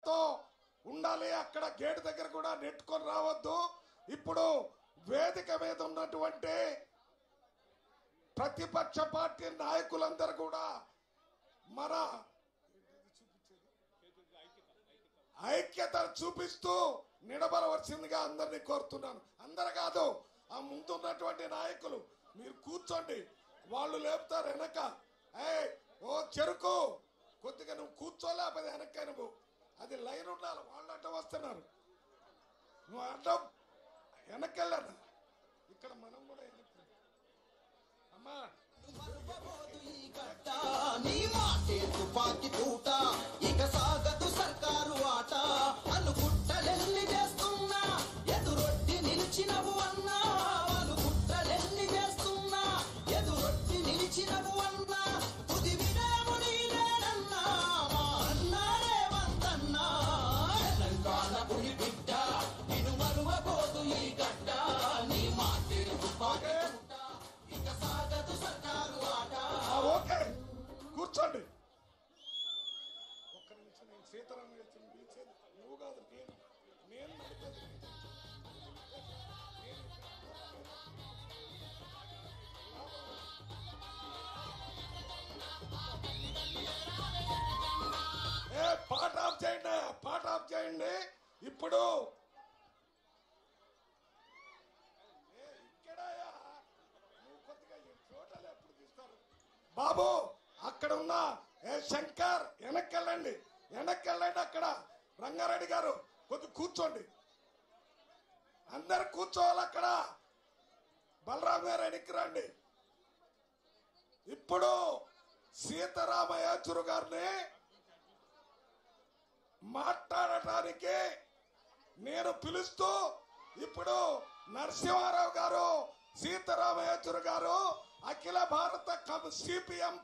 మర్యాదతో ఉండాలి అక్కడ గేట్ దగ్గర కూడా నెట్టుకొని రావద్దు ఇప్పుడు వేదిక మీద ఉన్నటువంటి ప్రతిపక్ష పార్టీ నాయకులందరూ కూడా మన ఐక్యతను చూపిస్తూ నిలబడవలసిందిగా అందరినీ కోరుతున్నాను అందరు కాదు ఆ ముందున్నటువంటి నాయకులు మీరు కూర్చోండి వాళ్ళు లేపుతారు వెనక ఏ ఓ చెరుకు కొద్దిగా నువ్వు కూర్చోలేకపోతే వెనక నువ్వు అది లైన్ ఉండాలి వాళ్ళు అడ్డం వస్తున్నారు నువ్వు అడ్డం వెనకెళ్ళాను ఇక్కడ మనం కూడా వెనక్కి అమ్మా నీ మాటే తుపాకి తూట ఇక సాగదు సర్కారు ఆట అనుకుంటలెల్లి చేస్తున్నా ఎదురొట్టి నిలిచినవు అన్నా వాళ్ళు కుట్రలెల్లి చేస్తున్నా ఎదురొట్టి నిలిచినవు అన్నా తుది విరాము నీలేనన్నా మా అన్నా రేవంతన్నా తెలంగాణ పులి బిడ్డ నిన్ను మరువబోదు ఈ గడ్డ నీ మాటే తుపాకి తూట ఇక సాగదు సర్కారు ఆట ఆ, ఓకే కూర్చోండి ఒక్క నిమిషం నేను సీతారాం గారిని పిలిచేది నువ్వు కాదు నేను నేను నడిపేది. నేను ఏ పాట ఆఫ్ చేయండి పాట ఆఫ్ చేయండి ఇప్పుడు ఏ, ఇక్కడయా నువ్వు కొద్దిగా ఈ ఫోటోలు ఎప్పుడు తీస్తారు బాబు అక్కడ ఉన్న ఏ శంకర్ వెనక్కి వెళ్ళండి వెనక్కి వెళ్ళండి అక్కడ రంగారెడ్డి గారు కొద్ది కూర్చోండి అందరు కూర్చోవాలి అక్కడ బలరాం గారు వెనక్కి రండి ఇప్పుడు సీతారామయాచురు గారిని మాట్లాడటానికి నేను పిలుస్తూ ఇప్పుడు నరసింహారావు గారు సీతారామయాచురు గారు అఖిల భారత సిపిఎం